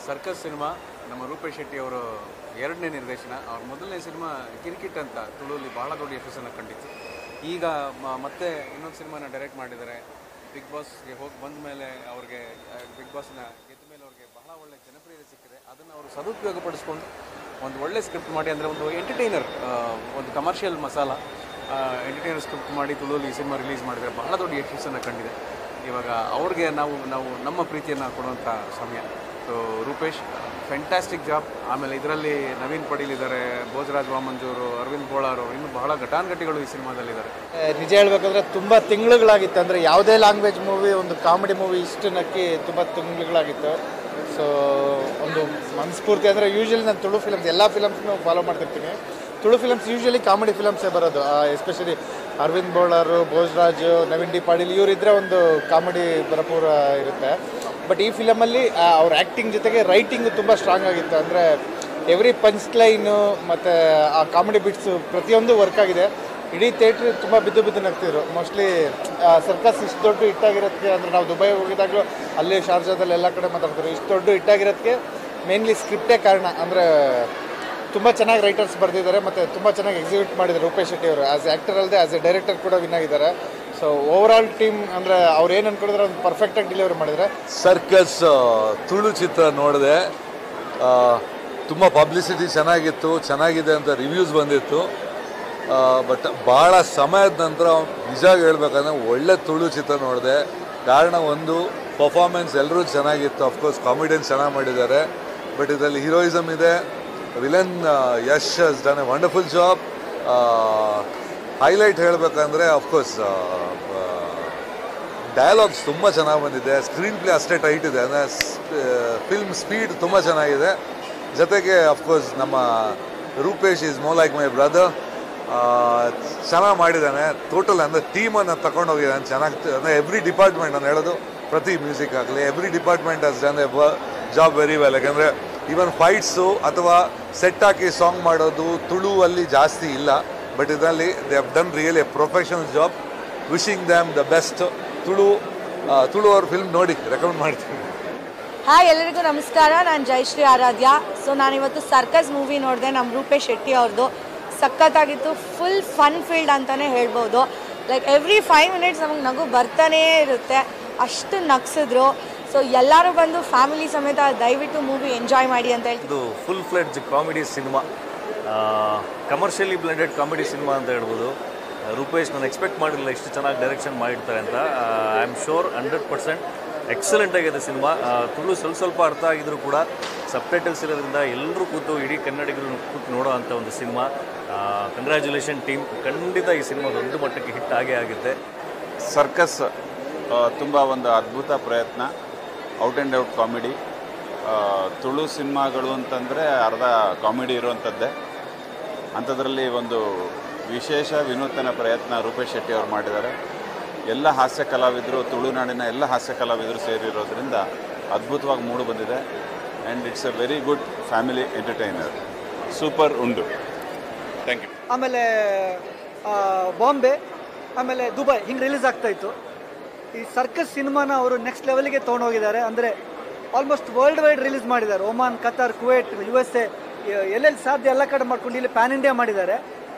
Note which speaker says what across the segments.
Speaker 1: circus cinema ನಮ್ಮ ರೂಪೇಶ್ ಶೆಟ್ಟಿ ಅವರು ಎರಡನೇ ನಿರ್ದೇಶನ ಅವ್ರ ಮೊದಲನೇ ಸಿನಿಮಾ ಕಿರಿಕಿಟ್ ಅಂತ ತುಳುವಲ್ಲಿ ಬಹಳ ದೊಡ್ಡ ಯಶಸ್ಸನ್ನು ಕಂಡಿತ್ತು ಈಗ ಮ- ಮತ್ತೆ ಇನ್ನೊಂದು ಸಿನಿಮಾನ ಡೈರೆಕ್ಟ್ ಮಾಡಿದ್ದಾರೆ ಬಿಗ್ ಬಾಸ್ಗೆ ಹೋಗಿ ಬಂದ ಮೇಲೆ ಅವ್ರಿಗೆ ಬಿಗ್ ಬಾಸ್ನ ಗೆದ್ದ ಮೇಲೆ ಅವ್ರಿಗೆ ಬಹಳ ಒಳ್ಳೆ ಜನಪ್ರಿಯತೆ ಸಿಕ್ಕಿದೆ ಅದನ್ನು ಅವರು ಸದುಪಯೋಗಪಡಿಸ್ಕೊಂಡು ಒಂದು ಒಳ್ಳೆ ಸ್ಕ್ರಿಪ್ಟ್ ಮಾಡಿ ಅಂದರೆ ಒಂದು ಎಂಟರ್ಟೈನರ್ ಒಂದು ಕಮರ್ಷಿಯಲ್ ಮಸಾಲ ಎಂಟರ್ಟೈನರ್ ಸ್ಕ್ರಿಪ್ಟ್ ಮಾಡಿ ತುಳುವಲ್ಲಿ ಈ ಸಿನಿಮಾ ರಿಲೀಸ್ ಮಾಡಿದರೆ ಬಹಳ ದೊಡ್ಡ ಯಶಸ್ಸನ್ನು ಕಂಡಿದೆ ಇವಾಗ ಅವ್ರಿಗೆ ನಾವು ನಾವು ನಮ್ಮ ಪ್ರೀತಿಯನ್ನು ಕೊಡುವಂಥ ಸಮಯ ಸೊ ರೂಪೇಶ್ ಫ್ಯಾಂಟಾಸ್ಟಿಕ್ ಜಾಬ್ ಆಮೇಲೆ ಇದರಲ್ಲಿ ನವೀನ್ ಪಡೀಲ್ ಇದ್ದಾರೆ ಭೋಜರಾಜ್ ವಾಮಂಜೂರು ಅರವಿಂದ್ ಬೋಳಾರು ಇನ್ನು ಬಹಳ ಘಟಾನುಘಟಿಗಳು ಈ ಸಿನಿಮಾದಲ್ಲಿದ್ದಾರೆ
Speaker 2: ನಿಜ ಹೇಳ್ಬೇಕಂದ್ರೆ ತುಂಬ ತಿಂಗಳುಗಳಾಗಿತ್ತು ಅಂದರೆ ಯಾವುದೇ ಲ್ಯಾಂಗ್ವೇಜ್ ಮೂವಿ ಒಂದು ಕಾಮಿಡಿ ಮೂವಿ ಇಷ್ಟು ನಕ್ಕಿ ತುಂಬ ತಿಂಗಳುಗಳಾಗಿತ್ತು ಸೊ ಒಂದು ಮನಸ್ಫೂರ್ತಿ ಅಂದರೆ ಯೂಶಲಿ ನಾನು ತುಳು ಫಿಲಮ್ಸ್ ಎಲ್ಲ ಫಿಲಮ್ಸ್ನು ಫಾಲೋ ಮಾಡ್ತಿರ್ತೀನಿ ತುಳು ಫಿಲಮ್ಸ್ ಯೂಶಲಿ ಕಾಮಿಡಿ ಫಿಲಮ್ಸೇ ಬರೋದು ಎಸ್ಪೆಷಲಿ ಅರವಿಂದ್ ಬೋಳಾರು ಭೋಜರಾಜ್ ನವೀನ್ ಡಿ ಪಾಟೀಲ್ ಇವರಿದ್ದರೆ ಒಂದು ಕಾಮಿಡಿ ಭರಪೂರ ಇರುತ್ತೆ ಬಟ್ ಈ ಫಿಲಮಲ್ಲಿ ಅವ್ರ ಆ್ಯಕ್ಟಿಂಗ್ ಜೊತೆಗೆ ರೈಟಿಂಗು ತುಂಬ ಸ್ಟ್ರಾಂಗ್ ಆಗಿತ್ತು ಅಂದರೆ ಎವ್ರಿ ಪಂಚ್ ಲೈನು ಮತ್ತು ಆ ಕಾಮಿಡಿ ಬಿಟ್ಸು ಪ್ರತಿಯೊಂದು ವರ್ಕ್ ಆಗಿದೆ ಇಡೀ ಥಿಯೇಟ್ರ್ ತುಂಬ ಬಿದ್ದು ಬಿದ್ದು ನಗ್ತಿದ್ರು ಮೋಸ್ಟ್ಲಿ ಸರ್ಕಸ್ ಇಷ್ಟು ದೊಡ್ಡ ಹಿಟ್ಟಾಗಿರೋದಕ್ಕೆ ಅಂದರೆ ನಾವು ದುಬೈ ಹೋಗಿದಾಗಲೂ ಅಲ್ಲಿ ಶಾರ್ಜಾದಲ್ಲಿ ಎಲ್ಲ ಕಡೆ ಮಾತಾಡ್ತಾರೆ ಇಷ್ಟು ದೊಡ್ಡ ಹಿಟ್ಟಾಗಿರೋದಕ್ಕೆ ಮೇನ್ಲಿ ಸ್ಕ್ರಿಪ್ಟೇ ಕಾರಣ ಅಂದರೆ ತುಂಬ ಚೆನ್ನಾಗಿ ರೈಟರ್ಸ್ ಬರೆದಿದ್ದಾರೆ ಮತ್ತು ತುಂಬ ಚೆನ್ನಾಗಿ ಎಕ್ಸಿಕ್ಯೂಟ್ ಮಾಡಿದ್ದಾರೆ ರೂಪೇಶ್ ಶೆಟ್ಟಿ ಅವರು ಆ್ಯಸ್ ಆ್ಯಕ್ಟರ್ ಅಲ್ಲದೆ ಆ್ಯಸ್ ಎ ಡೈರೆಕ್ಟರ್ ಕೂಡ ವಿನ್ ಆಗಿದ್ದಾರೆ ಸೊ ಓವರ್ ಆಲ್ ಟೀಮ್ ಅಂದರೆ ಅವ್ರು ಏನು ಅನ್ಕೊಂಡಿದ್ರೆ ಒಂದು ಪರ್ಫೆಕ್ಟಾಗಿ ಡೆಲಿವರಿ ಮಾಡಿದ್ದಾರೆ
Speaker 3: ಸರ್ಕಸ್ ಆ, ತುಳು ಚಿತ್ರ ನೋಡಿದೆ ತುಂಬ ಪಬ್ಲಿಸಿಟಿ ಚೆನ್ನಾಗಿತ್ತು ಚೆನ್ನಾಗಿದೆ ಅಂತ ರಿವ್ಯೂಸ್ ಬಂದಿತ್ತು ಬಟ್ ಭಾಳ ಸಮಯದ ನಂತರ ನಿಜ ಹೇಳ್ಬೇಕಂದ್ರೆ ಒಳ್ಳೆ ತುಳು ಚಿತ್ರ ನೋಡಿದೆ ಕಾರಣ ಒಂದು ಪರ್ಫಾರ್ಮೆನ್ಸ್ ಎಲ್ಲರೂ ಚೆನ್ನಾಗಿತ್ತು ಅಫ್ಕೋರ್ಸ್ ಕಾಮಿಡಿಯನ್ಸ್ ಚೆನ್ನಾಗಿ ಮಾಡಿದ್ದಾರೆ ಬಟ್ ಇದರಲ್ಲಿ ಹೀರೋಯಿಸಮ್ ಇದೆ villain Yash has done a wonderful job highlight ಹೇಳಬೇಕಂದ್ರೆ ಅಫ್ಕೋರ್ಸ್ ಡಯಲಾಗ್ಸ್ ತುಂಬ ಚೆನ್ನಾಗಿ ಬಂದಿದೆ ಸ್ಕ್ರೀನ್ ಪ್ಲೇ ಅಷ್ಟೇ ಟೈಟ್ ಇದೆ ಅಂದರೆ ಫಿಲ್ಮ್ ಸ್ಪೀಡ್ ತುಂಬ ಚೆನ್ನಾಗಿದೆ ಜೊತೆಗೆ ಅಫ್ಕೋರ್ಸ್ ನಮ್ಮ Rupesh is more like my brother ಚೆನ್ನಾಗಿ ಮಾಡಿದ್ದಾನೆ ಟೋಟಲ್ ಅಂದರೆ ಟೀಮನ್ನು ತಗೊಂಡೋಗಿದ್ದಾನೆ ಚೆನ್ನಾಗಿ ಅಂದರೆ ಎವ್ರಿ ಡಿಪಾರ್ಟ್ಮೆಂಟ್ ನಾನು ಹೇಳೋದು ಪ್ರತಿ ಮ್ಯೂಸಿಕ್ ಆಗಲಿ every department has done a job very well ಯಾಕಂದರೆ ಈವನ್ ಫೈಟ್ಸು ಅಥವಾ ಸೆಟ್ ಹಾಕಿ ಸಾಂಗ್ ಮಾಡೋದು ತುಳುವಲ್ಲಿ ಜಾಸ್ತಿ ಇಲ್ಲ ಬಟ್ ಇದರಲ್ಲಿ they have done really a professional job wishing them the best Tulu ಆ, ತುಳು ಅವ್ರ ಫಿಲ್ಮ್ ನೋಡಿ ರೆಕಮೆಂಡ್ ಮಾಡ್ತೀನಿ
Speaker 4: ಹಾಯ್ ಎಲ್ಲರಿಗೂ ನಮಸ್ಕಾರ ನಾನು ಜಯಶ್ರೀ ಆರಾಧ್ಯ ಸೊ ನಾನಿವತ್ತು ಸರ್ಕಸ್ ಮೂವಿ ನೋಡಿದೆ ನಮ್ಮ ರೂಪೇಶ್ ಶೆಟ್ಟಿ ಅವ್ರದ್ದು ಸಖತ್ತಾಗಿತ್ತು ಫುಲ್ ಫನ್ ಫೀಲ್ಡ್ ಅಂತಲೇ ಹೇಳ್ಬೋದು ಲೈಕ್ ಎವ್ರಿ ಫೈವ್ ಮಿನಿಟ್ಸ್ ನಮಗೆ ನಗು ಬರ್ತಾನೇ ಇರುತ್ತೆ ಅಷ್ಟು ನಗ್ಸಿದ್ರು ಸೊ ಎಲ್ಲರೂ ಬಂದು ಫ್ಯಾಮಿಲಿ ಸಮೇತ ದಯವಿಟ್ಟು ಮೂವಿ ಎಂಜಾಯ್ ಮಾಡಿ ಅಂತ ಹೇಳ್ತೀನಿ
Speaker 5: ಇದು full fledged comedy cinema commercially blended comedy cinema ಅಂತ ಹೇಳ್ಬೋದು ಆ, ರೂಪೇಶ್ ನಾನು ಎಕ್ಸ್ಪೆಕ್ಟ್ ಮಾಡಿರಲಿಲ್ಲ ಇಷ್ಟು ಚೆನ್ನಾಗಿ ಡೈರೆಕ್ಷನ್ ಮಾಡಿರ್ತಾರೆ ಅಂತ I am sure hundred percent excellent ಆಗಿದೆ ಸಿನಿಮಾ ತುಳು ಸ್ವಲ್ಪ ಸ್ವಲ್ಪ ಅರ್ಥ ಆಗಿದ್ರು ಕೂಡ ಸಬ್ಟೈಟಲ್ಸ್ ಇರೋದ್ರಿಂದ ಎಲ್ಲರೂ ಕೂತು ಇಡೀ ಕನ್ನಡಿಗರು ಕೂತು ನೋಡೋ ಅಂಥ ಒಂದು ಸಿನಿಮಾ ಕಂಗ್ರ್ಯಾಚುಲೇಷನ್ ಟೀಮ್ ಖಂಡಿತ ಈ ಸಿನಿಮಾ ದೊಡ್ಡ ಮಟ್ಟಕ್ಕೆ ಹಿಟ್ ಆಗೇ ಆಗುತ್ತೆ
Speaker 6: ಸರ್ಕಸ್ ತುಂಬ ಒಂದು ಅದ್ಭುತ ಪ್ರಯತ್ನ out and out comedy Tulu ಸಿನಿಮಾಗಳು ಅಂತಂದರೆ ಅರ್ಧ ಕಾಮಿಡಿ ಇರುವಂಥದ್ದೇ ಅಂಥದ್ರಲ್ಲಿ ಒಂದು ವಿಶೇಷ ವಿನೂತನ ಪ್ರಯತ್ನ ರೂಪೇಶ್ ಶೆಟ್ಟಿ ಅವರು ಮಾಡಿದ್ದಾರೆ ಎಲ್ಲ ಹಾಸ್ಯ ಕಲಾವಿದರು ತುಳುನಾಡಿನ ಎಲ್ಲ ಹಾಸ್ಯ ಕಲಾವಿದರು ಸೇರಿರೋದ್ರಿಂದ ಅದ್ಭುತವಾಗಿ ಮೂಡು ಬಂದಿದೆ and it's a very good family entertainer super ಉಂಡು ಥ್ಯಾಂಕ್ ಯು
Speaker 7: ಆಮೇಲೆ ಆ, ಬಾಂಬೆ ಆಮೇಲೆ ದುಬೈ ಹಿಂಗೆ ರಿಲೀಸ್ ಆಗ್ತಾ ಇತ್ತು ಈ ಸರ್ಕಸ್ ಸಿನಿಮಾನ ಅವರು ನೆಕ್ಸ್ಟ್ ಲೆವೆಲ್ಗೆ ತೊಗೊಂಡೋಗಿದ್ದಾರೆ ಅಂದರೆ ಆಲ್ಮೋಸ್ಟ್ ವರ್ಲ್ಡ್ ವೈಡ್ ರಿಲೀಸ್ ಮಾಡಿದ್ದಾರೆ Oman Qatar Kuwait U S A ಎಲ್ಲೆಲ್ಲಿ ಸಾಧ್ಯ ಎಲ್ಲ ಕಡೆ ಮಾಡ್ಕೊಂಡು ಇಲ್ಲಿ ಪ್ಯಾನ್ ಇಂಡಿಯಾ ಮಾಡಿದ್ದಾರೆ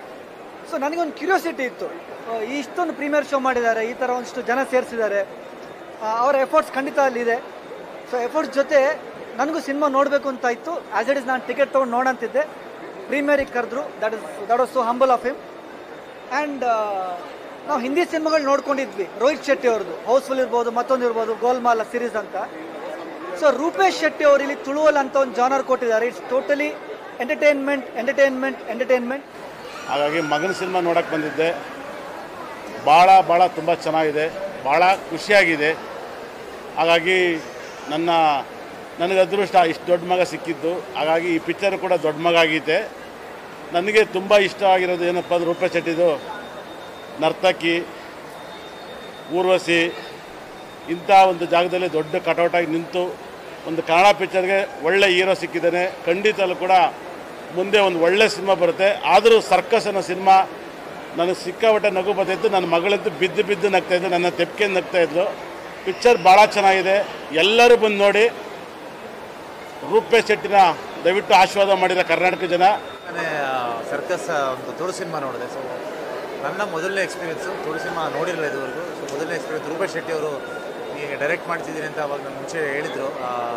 Speaker 7: ಸೊ ನನಗೊಂದು ಕ್ಯೂರಿಯಾಸಿಟಿ ಇತ್ತು ಆ, ಈ ಇಷ್ಟೊಂದು ಪ್ರೀಮಿಯರ್ ಶೋ ಮಾಡಿದ್ದಾರೆ ಈ ಥರ ಒಂದಿಷ್ಟು ಜನ ಸೇರಿಸಿದ್ದಾರೆ ಅವರ ಎಫರ್ಟ್ಸ್ ಖಂಡಿತ ಅಲ್ಲಿದೆ ಸೊ ಎಫರ್ಟ್ಸ್ ಜೊತೆ ನನಗೂ ಸಿನಿಮಾ ನೋಡಬೇಕು ಅಂತ ಇತ್ತು ಆ್ಯಸ್ ಇಟ್ ಇಸ್ ನಾನು ಟಿಕೆಟ್ ತೊಗೊಂಡು ನೋಡಂತಿದ್ದೆ ಪ್ರೀಮಿಯರಿಗೆ ಕರೆದ್ರು that is that was so humble of him and ನಾವು ಹಿಂದಿ ಸಿನಿಮಾಗಳು ನೋಡ್ಕೊಂಡಿದ್ವಿ ರೋಹಿತ್ ಶೆಟ್ಟಿ ಅವ್ರದ್ದು ಹೌಸ್ಫುಲ್ ಇರ್ಬೋದು ಮತ್ತೊಂದು ಇರ್ಬೋದು ಗೋಲ್ಮಾಲ ಸೀರೀಸ್ ಅಂತ ಸೊ ರೂಪೇಶ್ ಶೆಟ್ಟಿ ಅವರು ಇಲ್ಲಿ ತುಳುವಲ್ ಅಂತ ಒಂದು ಜಾನರ್ ಕೊಟ್ಟಿದ್ದಾರೆ it's totally entertainment entertainment entertainment
Speaker 8: ಹಾಗಾಗಿ ಮಗನ ಸಿನಿಮಾ ನೋಡೋಕ್ಕೆ ಬಂದಿದ್ದೆ ಭಾಳ ಭಾಳ ತುಂಬ ಚೆನ್ನಾಗಿದೆ ಭಾಳ ಖುಷಿಯಾಗಿದೆ ಹಾಗಾಗಿ ನನ್ನ ನನಗೆ ಅದೃಷ್ಟ ಇಷ್ಟು ದೊಡ್ಡ ಮಗ ಸಿಕ್ಕಿದ್ದು ಹಾಗಾಗಿ ಈ ಪಿಕ್ಚರ್ ಕೂಡ ದೊಡ್ಡ ಮಗ ಆಗೈತೆ ನನಗೆ ತುಂಬ ಇಷ್ಟ ಆಗಿರೋದು ಏನಪ್ಪ ಅಂದ್ರೆ ರೂಪೇಶ್ ಶೆಟ್ಟಿದು ನರ್ತಕಿ ಊರ್ವಶಿ ಇಂಥ ಒಂದು ಜಾಗದಲ್ಲಿ ದೊಡ್ಡ ಕಟೌಟಾಗಿ ನಿಂತು ಒಂದು ಕನ್ನಡ ಪಿಕ್ಚರ್ಗೆ ಒಳ್ಳೆ ಹೀರೋ ಸಿಕ್ಕಿದ್ದಾನೆ ಖಂಡಿತಲ್ಲೂ ಕೂಡ ಮುಂದೆ ಒಂದು ಒಳ್ಳೆ ಸಿನಿಮಾ ಬರುತ್ತೆ ಆದರೂ ಸರ್ಕಸ್ ಅನ್ನೋ ಸಿನಿಮಾ ನನಗೆ ಸಿಕ್ಕಾಪಟ್ಟೆ ನಗು ಬರ್ತಾಯಿತ್ತು ನನ್ನ ಮಗಳಂತೂ ಬಿದ್ದು ಬಿದ್ದು ನಗ್ತಾ ಇದ್ದು ನನ್ನ ತೆಪ್ಪಿಗೆ ನಗ್ತಾ ಇದ್ಲು ಪಿಕ್ಚರ್ ಭಾಳ ಚೆನ್ನಾಗಿದೆ ಎಲ್ಲರೂ ಬಂದು ನೋಡಿ ರೂಪೇಶ್ ಶೆಟ್ಟಿನ ದಯವಿಟ್ಟು ಆಶೀರ್ವಾದ ಮಾಡಿದ ಕರ್ನಾಟಕ ಜನ
Speaker 2: ನಾನೇ ಸರ್ಕಸ್ ಒಂದು ತುಳು ಸಿನಿಮಾ ನೋಡಿದೆ ಸೊ ನನ್ನ ಮೊದಲನೇ ಎಕ್ಸ್ಪೀರಿಯೆನ್ಸು ತುಳು ಸಿನಿಮಾ ನೋಡಿರಲಿಲ್ಲ ಇದುವರೆಗೂ ಸೊ ಮೊದಲನೇ ಎಕ್ಸ್ಪೀರಿಯನ್ಸ್ ರೂಪೇಶ್ ಶೆಟ್ಟಿ ಅವರು ಈಗ ಡೈರೆಕ್ಟ್ ಮಾಡ್ತಿದ್ದೀನಿ ಅಂತ ಅವಾಗ ನಾನು ಮುಂಚೆ ಹೇಳಿದರು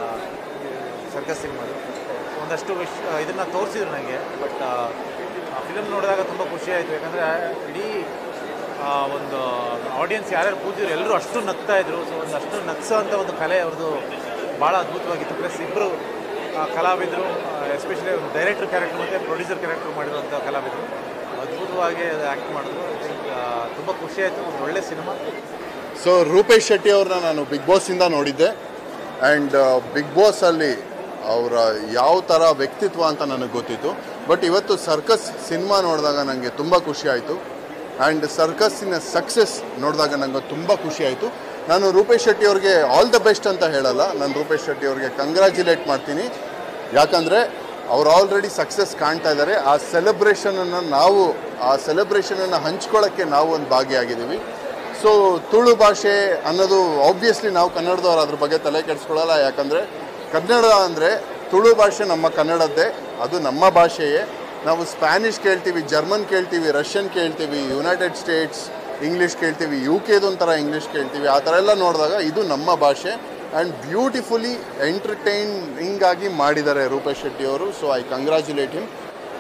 Speaker 2: ಸರ್ಕಸ್ ಸಿನಿಮಾದು ಒಂದಷ್ಟು ವಿಷ ಇದನ್ನು ತೋರಿಸಿದ್ರು ನನಗೆ ಬಟ್ ಆ ಫಿಲಮ್ ನೋಡಿದಾಗ ತುಂಬ ಖುಷಿ ಆಯಿತು ಯಾಕಂದರೆ ಇಡೀ ಆ, ಒಂದು ಆಡಿಯನ್ಸ್ ಯಾರ್ಯಾರು ಕೂತಿದ್ರು ಎಲ್ಲರೂ ಅಷ್ಟು ನಗ್ತಾ ಇದ್ರು ಸೊ ಒಂದು ಅಷ್ಟು ನಗ್ಸೋ ಅಂತ ಒಂದು ಕಲೆ ಅವ್ರದ್ದು ಭಾಳ ಅದ್ಭುತವಾಗಿತ್ತು ಪ್ಲಸ್ ಇಬ್ಬರು ಕಲಾವಿದರು ಎಸ್ಪೆಷಲಿ ಒಂದು ಡೈರೆಕ್ಟರ್ ಕ್ಯಾರೆಕ್ಟರ್ ಮತ್ತು ಪ್ರೊಡ್ಯೂಸರ್ ಕ್ಯಾರೆಕ್ಟರ್ ಮಾಡಿರುವಂಥ ಕಲಾವಿದರು ಅದ್ಭುತವಾಗಿ ಆ್ಯಕ್ಟ್ ಮಾಡಿದ್ರು ಐ ಥಿಂಕ್ ತುಂಬ ಖುಷಿ ಆಯಿತು ಒಂದು ಒಳ್ಳೆ ಸಿನಿಮಾ
Speaker 9: ಸೊ ರೂಪೇಶ್ ಶೆಟ್ಟಿ ಅವ್ರನ್ನ ನಾನು ಬಿಗ್ ಬಾಸಿಂದ ನೋಡಿದ್ದೆ ಆ್ಯಂಡ್ ಬಿಗ್ ಬಾಸಲ್ಲಿ ಅವರ ಯಾವ ಥರ ವ್ಯಕ್ತಿತ್ವ ಅಂತ ನನಗೆ ಗೊತ್ತಿತ್ತು ಬಟ್ ಇವತ್ತು ಸರ್ಕಸ್ ಸಿನಿಮಾ ನೋಡಿದಾಗ ನನಗೆ ತುಂಬ ಖುಷಿ ಆಯಿತು ಆ್ಯಂಡ್ ಸರ್ಕಸ್ಸಿನ ಸಕ್ಸಸ್ ನೋಡಿದಾಗ ನನಗೆ ತುಂಬ ಖುಷಿ ಆಯಿತು ನಾನು ರೂಪೇಶ್ ಶೆಟ್ಟಿ ಅವ್ರಿಗೆ ಆಲ್ ದ ಬೆಸ್ಟ್ ಅಂತ ಹೇಳಲ್ಲ ನಾನು ರೂಪೇಶ್ ಶೆಟ್ಟಿ ಅವ್ರಿಗೆ ಕಂಗ್ರ್ಯಾಚುಲೇಟ್ ಮಾಡ್ತೀನಿ ಯಾಕಂದರೆ ಅವ್ರು ಆಲ್ರೆಡಿ ಸಕ್ಸಸ್ ಕಾಣ್ತಾ ಇದ್ದಾರೆ ಆ ಸೆಲೆಬ್ರೇಷನನ್ನು ನಾವು ಆ ಸೆಲೆಬ್ರೇಷನನ್ನು ಹಂಚ್ಕೊಳ್ಳೋಕ್ಕೆ ನಾವು ಒಂದು ಭಾಗಿಯಾಗಿದ್ದೀವಿ ಸೊ ತುಳು ಭಾಷೆ ಅನ್ನೋದು ಆಬ್ವಿಯಸ್ಲಿ ನಾವು ಕನ್ನಡದವ್ರು ಅದ್ರ ಬಗ್ಗೆ ತಲೆ ಕೆಡಿಸ್ಕೊಳ್ಳಲ್ಲ ಯಾಕಂದರೆ ಕನ್ನಡ ಅಂದರೆ ತುಳು ಭಾಷೆ ನಮ್ಮ ಕನ್ನಡದ್ದೇ ಅದು ನಮ್ಮ ಭಾಷೆಯೇ ನಾವು ಸ್ಪ್ಯಾನಿಷ್ ಕೇಳ್ತೀವಿ ಜರ್ಮನ್ ಕೇಳ್ತೀವಿ ರಷ್ಯನ್ ಕೇಳ್ತೀವಿ ಯುನೈಟೆಡ್ ಸ್ಟೇಟ್ಸ್ ಇಂಗ್ಲೀಷ್ ಕೇಳ್ತೀವಿ ಯು ಕೆದೊಂಥರ ಇಂಗ್ಲೀಷ್ ಕೇಳ್ತೀವಿ ಆ ಥರ ಎಲ್ಲ ನೋಡಿದಾಗ ಇದು ನಮ್ಮ ಭಾಷೆ ಆ್ಯಂಡ್ ಬ್ಯೂಟಿಫುಲಿ ಎಂಟರ್ಟೈನಿಂಗ್ ಆಗಿ ಮಾಡಿದ್ದಾರೆ ರೂಪೇಶ್ ಶೆಟ್ಟಿ ಅವರು so I congratulate him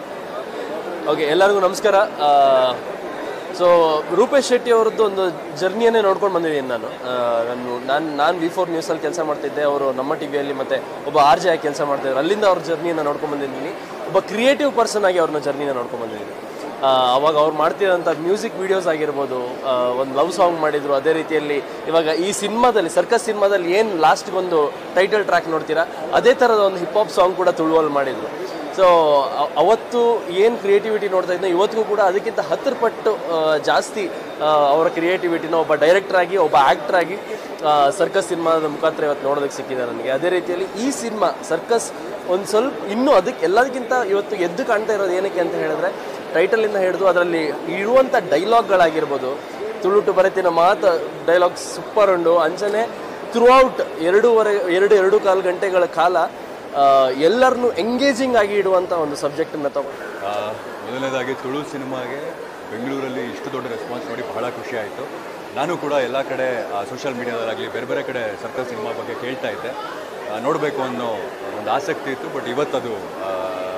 Speaker 10: okay ಎಲ್ಲರಿಗೂ ನಮಸ್ಕಾರ ಸೊ ರೂಪೇಶ್ ಶೆಟ್ಟಿ ಅವ್ರದ್ದು ಒಂದು ಜರ್ನಿಯನ್ನೇ ನೋಡ್ಕೊಂಡು ಬಂದಿದ್ದೀನಿ ನಾನು ಆ, ನಾನು ನಾನು ನಾನು ವಿ ಫೋರ್ ನ್ಯೂಸಲ್ಲಿ ಕೆಲಸ ಮಾಡ್ತಿದ್ದೆ ಅವರು ನಮ್ಮ ಟಿ ವಿಯಲ್ಲಿ ಮತ್ತು ಒಬ್ಬ ಆರ್ ಜೆ ಆಗಿ ಕೆಲಸ ಮಾಡ್ತಿದ್ರು ಅಲ್ಲಿಂದ ಅವ್ರ ಜರ್ನಿಯನ್ನು ನೋಡ್ಕೊಂಡು ಬಂದಿದ್ದೀನಿ ಒಬ್ಬ ಕ್ರಿಯೇಟಿವ್ ಪರ್ಸನ್ ಆಗಿ ಅವ್ರನ್ನ ಜರ್ನಿನ ನೋಡ್ಕೊಂಡು ಬಂದಿದ್ದೀನಿ ಆ, ಅವಾಗ ಅವ್ರು ಮಾಡ್ತಿರೋಂಥ ಮ್ಯೂಸಿಕ್ ವೀಡಿಯೋಸ್ ಆಗಿರ್ಬೋದು ಆ, ಒಂದು ಲವ್ ಸಾಂಗ್ ಮಾಡಿದ್ರು ಅದೇ ರೀತಿಯಲ್ಲಿ ಇವಾಗ ಈ ಸಿನಿಮಾದಲ್ಲಿ ಸರ್ಕಸ್ ಸಿನಿಮಾದಲ್ಲಿ ಏನು ಲಾಸ್ಟ್ಗೊಂದು ಟೈಟಲ್ ಟ್ರ್ಯಾಕ್ ನೋಡ್ತೀರಾ ಅದೇ ಥರದ ಒಂದು ಹಿಪ್ ಹಾಪ್ ಸಾಂಗ್ ಕೂಡ ತುಳುವಲ್ಲಿ ಮಾಡಿದ್ರು ಸೊ ಅವತ್ತು ಏನು ಕ್ರಿಯೇಟಿವಿಟಿ ನೋಡ್ತಾ ಇದ್ನೋ ಇವತ್ತಿಗೂ ಕೂಡ ಅದಕ್ಕಿಂತ ಹತ್ತರ ಪಟ್ಟು ಆ, ಜಾಸ್ತಿ ಆ, ಅವರ ಕ್ರಿಯೇಟಿವಿಟಿನ ಒಬ್ಬ ಡೈರೆಕ್ಟರ್ ಆಗಿ ಒಬ್ಬ ಆ್ಯಕ್ಟರ್ ಆಗಿ ಸರ್ಕಸ್ ಸಿನಿಮಾದ ಮುಖಾಂತರ ಇವತ್ತು ನೋಡೋದಕ್ಕೆ ಸಿಕ್ಕಿದೆ ನನಗೆ ಅದೇ ರೀತಿಯಲ್ಲಿ ಈ ಸಿನಿಮಾ ಸರ್ಕಸ್ ಒಂದು ಸ್ವಲ್ಪ ಇನ್ನೂ ಅದಕ್ಕೆ ಎಲ್ಲದಕ್ಕಿಂತ ಇವತ್ತು ಎದ್ದು ಕಾಣ್ತಾ ಇರೋದು ಏನಕ್ಕೆ ಅಂತ ಹೇಳಿದ್ರೆ ಟೈಟಲಿಂದ ಹಿಡಿದು ಅದರಲ್ಲಿ ಇರುವಂಥ ಡೈಲಾಗ್ಗಳಾಗಿರ್ಬೋದು ತುಳುಟು ಬರೆತಿನ ಮಾತು ಡೈಲಾಗ್ಸ್ ಸೂಪರ್ ಉಂಡು ಅಂಚನೆ ಥ್ರೂ ಔಟ್ ಎರಡೂವರೆ ಎರಡು ಎರಡು ಕಾಲು ಗಂಟೆಗಳ ಕಾಲ ಎಲ್ಲರನ್ನೂ ಎಂಗೇಜಿಂಗ್ ಆಗಿ ಇಡುವಂಥ ಒಂದು ಸಬ್ಜೆಕ್ಟನ್ನು ತಗೊಂಡು
Speaker 11: ಆ, ಮೊದಲನೇದಾಗಿ ತುಳು ಸಿನಿಮಾಗೆ ಬೆಂಗಳೂರಲ್ಲಿ ಇಷ್ಟು ದೊಡ್ಡ ರೆಸ್ಪಾನ್ಸ್ ನೋಡಿ ಬಹಳ ಖುಷಿ ಆಯಿತು ನಾನು ಕೂಡ ಎಲ್ಲ ಕಡೆ ಸೋಷಿಯಲ್ ಮೀಡಿಯಾದಲ್ಲಾಗಲಿ ಬೇರೆ ಬೇರೆ ಕಡೆ ಸರ್ಕಲ್ ಸಿನಿಮಾ ಬಗ್ಗೆ ಕೇಳ್ತಾ ಇದ್ದೆ ನೋಡಬೇಕು ಅನ್ನೋ ಒಂದು ಆಸಕ್ತಿ ಇತ್ತು ಬಟ್ ಇವತ್ತದು ಆ,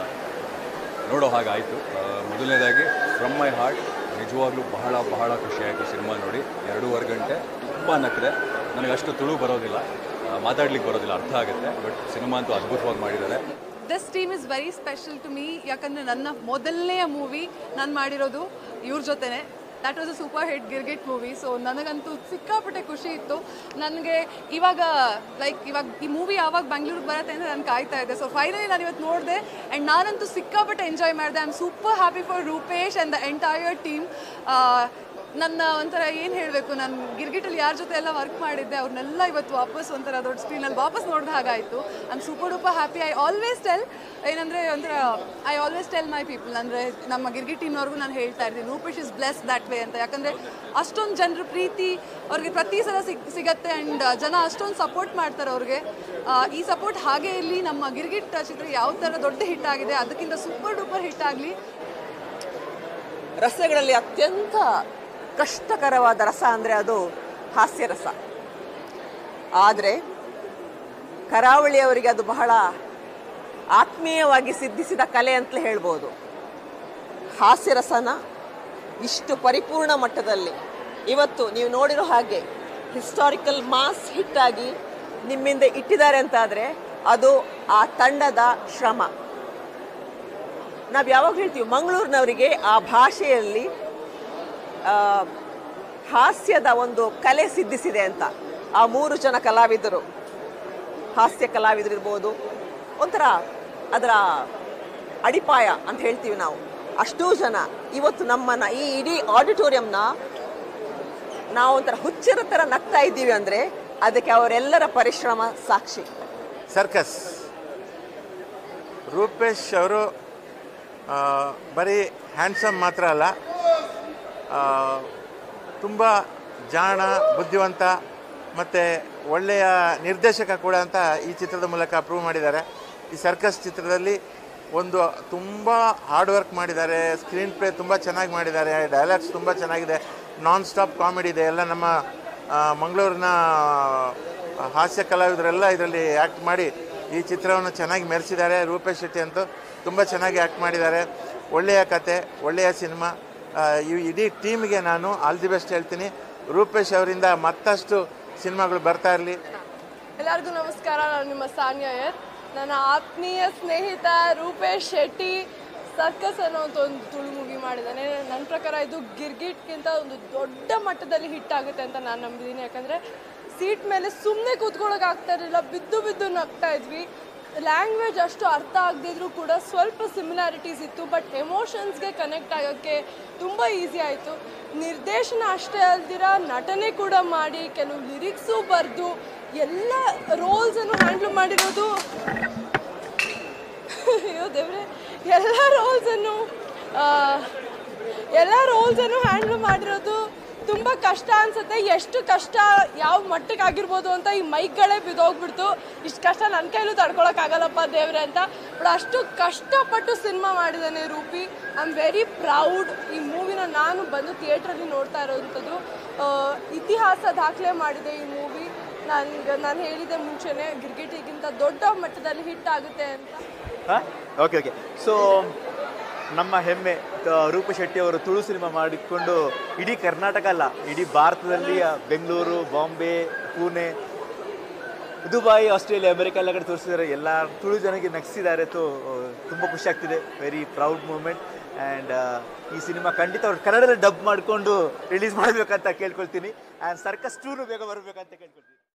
Speaker 11: ನೋಡೋ ಹಾಗಾಯಿತು ಮೊದಲನೇದಾಗಿ ಫ್ರಮ್ ಮೈ ಹಾರ್ಟ್ ನಿಜವಾಗ್ಲೂ ಬಹಳ ಬಹಳ ಖುಷಿ ಆಯಿತು ಸಿನಿಮಾ ನೋಡಿ ಎರಡೂವರೆ ಗಂಟೆ ತುಂಬ ನಕ್ಕರೆ ನನಗೆ ಅಷ್ಟು ತುಳು ಬರೋದಿಲ್ಲ ಮಾತಾಡ್ಲಿಕ್ಕೆ ಬರೋದಿಲ್ಲ ಅರ್ಥ ಆಗುತ್ತೆ ಬಟ್ ಸಿನಿಮಾ ಅಂತೂ ಅದ್ಭುತವಾಗಿ ಮಾಡಿದ್ದಾರೆ
Speaker 12: this team is very special to me ಯಾಕಂದರೆ ನನ್ನ ಮೊದಲನೆಯ ಮೂವಿ ನಾನು ಮಾಡಿರೋದು ಇವ್ರ ಜೊತೆನೆ that was a super hit Girgit movie so ನನಗಂತೂ ಸಿಕ್ಕಾಪಟ್ಟೆ ಖುಷಿ ಇತ್ತು ನನಗೆ ಇವಾಗ ಲೈಕ್ ಇವಾಗ ಈ ಮೂವಿ ಯಾವಾಗ ಬೆಂಗಳೂರಿಗೆ ಬರುತ್ತೆ ಅಂತ ನಾನು ಕಾಯ್ತಾ ಇದ್ದೆ ಸೊ ಫೈನಲಿ ನಾನು ಇವತ್ತು ನೋಡಿದೆ ಆ್ಯಂಡ್ ನಾನಂತೂ ಸಿಕ್ಕಾಪಟ್ಟೆ ಎಂಜಾಯ್ ಮಾಡಿದೆ I am super happy for Rupesh and the entire team ನನ್ನ ಒಂಥರ ಏನು ಹೇಳಬೇಕು ನಾನು ಗಿರ್ಗಿಟಲ್ಲಿ ಯಾರ ಜೊತೆ ಎಲ್ಲ ವರ್ಕ್ ಮಾಡಿದ್ದೆ ಅವ್ರನ್ನೆಲ್ಲ ಇವತ್ತು ವಾಪಸ್ ಒಂಥರ ದೊಡ್ಡ ಸ್ಕ್ರೀನಲ್ಲಿ ವಾಪಸ್ ನೋಡಿದ ಹಾಗಾಯಿತು I am super duper happy I always tell ಏನಂದರೆ ಒಂಥರ I always tell my people ಅಂದರೆ ನಮ್ಮ ಗಿರ್ಗಿಟ್ ಟೀಮ್ನವ್ರಿಗೂ ನಾನು ಹೇಳ್ತಾ ಇರ್ತೀನಿ Rupesh is bless that way ಅಂತ ಯಾಕಂದರೆ ಅಷ್ಟೊಂದು ಜನರ ಪ್ರೀತಿ ಅವ್ರಿಗೆ ಪ್ರತಿ ಸಲ ಸಿಗ್ ಸಿಗತ್ತೆ ಆ್ಯಂಡ್ ಜನ ಅಷ್ಟೊಂದು ಸಪೋರ್ಟ್ ಮಾಡ್ತಾರೆ ಅವ್ರಿಗೆ ಆ, ಈ ಸಪೋರ್ಟ್ ಹಾಗೆ ಇರಲಿ ನಮ್ಮ ಗಿರ್ಗಿಟ್ ಚಿತ್ರ ಯಾವ ಥರ ದೊಡ್ಡ ಹಿಟ್ ಆಗಿದೆ ಅದಕ್ಕಿಂತ ಸೂಪರ್ ಡೂಪರ್ ಹಿಟ್ ಆಗಲಿ
Speaker 13: ರಸಗಳಲ್ಲಿ ಅತ್ಯಂತ ಕಷ್ಟಕರವಾದ ರಸ ಅಂದರೆ ಅದು ಹಾಸ್ಯರಸ ಆದರೆ ಕರಾವಳಿಯವರಿಗೆ ಅದು ಬಹಳ ಆತ್ಮೀಯವಾಗಿ ಸಿದ್ಧಿಸಿದ ಕಲೆ ಅಂತಲೇ ಹೇಳ್ಬೋದು ಹಾಸ್ಯರಸನ ಇಷ್ಟು ಪರಿಪೂರ್ಣ ಮಟ್ಟದಲ್ಲಿ ಇವತ್ತು ನೀವು ನೋಡಿರೋ ಹಾಗೆ ಹಿಸ್ಟಾರಿಕಲ್ ಮಾಸ್ ಹಿಟ್ಟಾಗಿ ನಿಮ್ಮಿಂದ ಇಟ್ಟಿದ್ದಾರೆ ಅಂತಾದರೆ ಅದು ಆ ತಂಡದ ಶ್ರಮ ನಾವು ಯಾವಾಗ ಹೇಳ್ತೀವಿ ಮಂಗಳೂರಿನವರಿಗೆ ಆ ಭಾಷೆಯಲ್ಲಿ ಆ, ಹಾಸ್ಯದ ಒಂದು ಕಲೆ ಸಿದ್ಧಿಸಿದೆ ಅಂತ ಆ ಮೂರು ಜನ ಕಲಾವಿದರು ಹಾಸ್ಯ ಕಲಾವಿದರು ಇರ್ಬೋದು ಒಂಥರ ಅದರ ಅಡಿಪಾಯ ಅಂತ ಹೇಳ್ತೀವಿ ನಾವು ಅಷ್ಟೂ ಜನ ಇವತ್ತು ನಮ್ಮನ್ನ ಈ ಇಡೀ ಆಡಿಟೋರಿಯಂನ ನಾವು ಒಂಥರ ಹುಚ್ಚರ ಥರ ನಗ್ತಾ ಇದ್ದೀವಿ ಅಂದರೆ ಅದಕ್ಕೆ ಅವರೆಲ್ಲರ ಪರಿಶ್ರಮ ಸಾಕ್ಷಿ
Speaker 14: ಸರ್ಕಸ್ ರೂಪೇಶ್ ಅವರು ಆ, ಬರೀ ಹ್ಯಾಂಡ್ಸಮ್ ಮಾತ್ರ ಅಲ್ಲ ತುಂಬ ಜಾಣ ಬುದ್ಧಿವಂತ ಮತ್ತು ಒಳ್ಳೆಯ ನಿರ್ದೇಶಕ ಕೂಡ ಅಂತ ಈ ಚಿತ್ರದ ಮೂಲಕ ಪ್ರೂವ್ ಮಾಡಿದ್ದಾರೆ ಈ ಸರ್ಕಸ್ ಚಿತ್ರದಲ್ಲಿ ಒಂದು ತುಂಬ ಹಾರ್ಡ್ ವರ್ಕ್ ಮಾಡಿದ್ದಾರೆ ಸ್ಕ್ರೀನ್ ಪ್ಲೇ ತುಂಬ ಚೆನ್ನಾಗಿ ಮಾಡಿದ್ದಾರೆ ಡೈಲಾಗ್ಸ್ ತುಂಬ ಚೆನ್ನಾಗಿದೆ ನಾನ್ ಸ್ಟಾಪ್ ಕಾಮಿಡಿ ಇದೆ ಎಲ್ಲ ನಮ್ಮ ಆ, ಮಂಗಳೂರಿನ ಆ, ಹಾಸ್ಯ ಕಲಾವಿದರೆಲ್ಲ ಇದರಲ್ಲಿ ಆ್ಯಕ್ಟ್ ಮಾಡಿ ಈ ಚಿತ್ರವನ್ನು ಚೆನ್ನಾಗಿ ಮೆರೆಸಿದ್ದಾರೆ ರೂಪೇಶ್ ಶೆಟ್ಟಿ ಅಂತೂ ತುಂಬ ಚೆನ್ನಾಗಿ ಆ್ಯಕ್ಟ್ ಮಾಡಿದ್ದಾರೆ ಒಳ್ಳೆಯ ಕತೆ ಒಳ್ಳೆಯ ಸಿನಿಮಾ ಆ, ಈ ಇಡೀ ಟೀಮ್ಗೆ ನಾನು ಆಲ್ ದಿ ಬೆಸ್ಟ್ ಹೇಳ್ತೀನಿ ರೂಪೇಶ್ ಅವರಿಂದ ಮತ್ತಷ್ಟು ಸಿನಿಮಾಗಳು ಬರ್ತಾ ಇರಲಿ
Speaker 15: ಎಲ್ಲರಿಗೂ ನಮಸ್ಕಾರ ನಾನು ನಿಮ್ಮ ಸಾನ್ಯ ಯರ್ ನನ್ನ ಆತ್ಮೀಯ ಸ್ನೇಹಿತ ರೂಪೇಶ್ ಶೆಟ್ಟಿ ಸರ್ಕಸ್ ಅನ್ನೋ ಅಂತ ಒಂದು ತುಳು ಮೂವಿ ಮಾಡಿದ್ದಾನೆ ನನ್ನ ಪ್ರಕಾರ ಇದು ಗಿರ್ಗಿಟ್ಗಿಂತ ಒಂದು ದೊಡ್ಡ ಮಟ್ಟದಲ್ಲಿ ಹಿಟ್ ಆಗುತ್ತೆ ಅಂತ ನಾನು ನಂಬಿದ್ದೀನಿ ಯಾಕಂದರೆ ಸೀಟ್ ಮೇಲೆ ಸುಮ್ಮನೆ ಕೂತ್ಕೊಳ್ಳೋಕೆ ಆಗ್ತಾ ಇರಲಿಲ್ಲ ಬಿದ್ದು ಬಿದ್ದು ನಗ್ತಾ ಇದ್ವಿ ಲ್ಯಾಂಗ್ವೇಜ್ ಅಷ್ಟು ಅರ್ಥ ಆಗದಿದ್ರೂ ಕೂಡ ಸ್ವಲ್ಪ ಸಿಮಿಲಾರಿಟೀಸ್ ಇತ್ತು ಬಟ್ ಎಮೋಷನ್ಸ್ಗೆ ಕನೆಕ್ಟ್ ಆಗೋಕ್ಕೆ ತುಂಬ ಈಸಿ ಆಯಿತು ನಿರ್ದೇಶನ ಅಷ್ಟೇ ಅಲ್ದಿರ ನಟನೆ ಕೂಡ ಮಾಡಿ ಕೆಲವು ಲಿರಿಕ್ಸು ಬರೆದು ಎಲ್ಲ ರೋಲ್ಸನ್ನು ಹ್ಯಾಂಡ್ಲ್ ಮಾಡಿರೋದು ಅಯ್ಯೋ ದೇವ್ರೆ ಎಲ್ಲ ರೋಲ್ಸನ್ನು ಎಲ್ಲ ರೋಲ್ಸನ್ನು ಹ್ಯಾಂಡ್ಲ್ ಮಾಡಿರೋದು ತುಂಬ ಕಷ್ಟ ಅನ್ಸುತ್ತೆ ಎಷ್ಟು ಕಷ್ಟ ಯಾವ ಮಟ್ಟಕ್ಕೆ ಆಗಿರ್ಬೋದು ಅಂತ ಈ ಮೈಕ್ಗಳೇ ಬಿದ್ದೋಗ್ಬಿಡ್ತು ಇಷ್ಟು ಕಷ್ಟ ನನ್ನ ಕೈಲೂ ತಡ್ಕೊಳಕ್ಕಾಗಲ್ಲಪ್ಪ ದೇವ್ರೆ ಅಂತ ಬಟ್ ಅಷ್ಟು ಕಷ್ಟಪಟ್ಟು ಸಿನಿಮಾ ಮಾಡಿದ್ದಾನೆ Rupi I am very proud ಈ ಮೂವಿನ ನಾನು ಬಂದು ಥಿಯೇಟ್ರಲ್ಲಿ ನೋಡ್ತಾ ಇರೋವಂಥದ್ದು ಆ, ಇತಿಹಾಸ ದಾಖಲೆ ಮಾಡಿದೆ ಈ ಮೂವಿ ನಾನು ನಾನು ಹೇಳಿದೆ ಮುಂಚೆನೆ ಗಿರ್ಗಿಟಿಗಿಂತ ದೊಡ್ಡ ಮಟ್ಟದಲ್ಲಿ ಹಿಟ್ ಆಗುತ್ತೆ ಅಂತ
Speaker 16: ಓಕೆ ಓಕೆ ಸೊ ನಮ್ಮ ಹೆಮ್ಮೆ ತ- ರೂಪ ಶೆಟ್ಟಿ ಅವರು ತುಳು ಸಿನಿಮಾ ಮಾಡಿಕೊಂಡು ಇಡೀ ಕರ್ನಾಟಕ ಅಲ್ಲ ಇಡೀ ಭಾರತದಲ್ಲಿ ಆ, Bengaluru Bombay Pune Dubai Australia America ಎಲ್ಲ ಕಡೆ ತೋರಿಸಿದ್ದಾರೆ ಎಲ್ಲ ತುಳು ಜನಕ್ಕೆ ನಗಿಸಿದ್ದಾರೆ ತೋ ತುಂಬ ಖುಷಿ ಆಗ್ತಿದೆ ವೆರಿ ಪ್ರೌಡ್ ಮೂಮೆಂಟ್ ಆ್ಯಂಡ್ ಈ ಸಿನಿಮಾ ಖಂಡಿತ ಅವ್ರು ಕನ್ನಡದಲ್ಲಿ ಡಬ್ ಮಾಡಿಕೊಂಡು ರಿಲೀಸ್ ಮಾಡಬೇಕಂತ ಕೇಳ್ಕೊಳ್ತೀನಿ ಆ್ಯಂಡ್ ಸರ್ಕಸ್ ಟೂನು ಬೇಗ ಬರಬೇಕಂತ ಕೇಳ್ಕೊಳ್ತೀನಿ